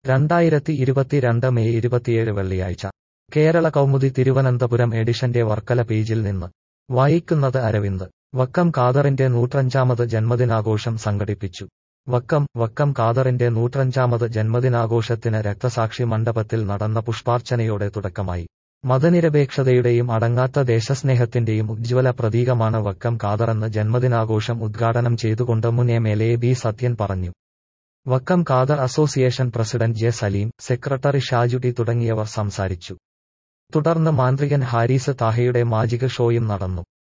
രണ്ടായിരത്തി ഇരുപത്തിരണ്ട് മെയ് ഇരുപത്തിയേഴ് വെള്ളിയാഴ്ച കേരള കൗമുദി തിരുവനന്തപുരം എഡിഷന്റെ വർക്കല പേജിൽ നിന്ന് വായിക്കുന്നത് അരവിന്ദ് വക്കം ഖാദറിന്റെ നൂറ്റഞ്ചാമത് ജന്മദിനാഘോഷം സംഘടിപ്പിച്ചു വക്കം വക്കം ഖാദറിന്റെ നൂറ്റഞ്ചാമത് ജന്മദിനാഘോഷത്തിന് രക്തസാക്ഷി മണ്ഡപത്തിൽ നടന്ന പുഷ്പാർച്ചനയോടെ തുടക്കമായി മതനിരപേക്ഷതയുടെയും അടങ്ങാത്ത ദേശസ്നേഹത്തിന്റെയും ഉജ്ജ്വല പ്രതീകമാണ് വക്കം ഖാദറെന്ന് ജന്മദിനാഘോഷം ഉദ്ഘാടനം ചെയ്തുകൊണ്ട് മുൻ M L A B Sathyan പറഞ്ഞു Vakkom Khader association president J Saleem secretary Shaju T തുടങ്ങിയവർ സംസാരിച്ചു തുടർന്ന് മാന്ത്രികൻ ഹാരിസ് താഹയുടെ മാജിക് ഷോയും നടന്നു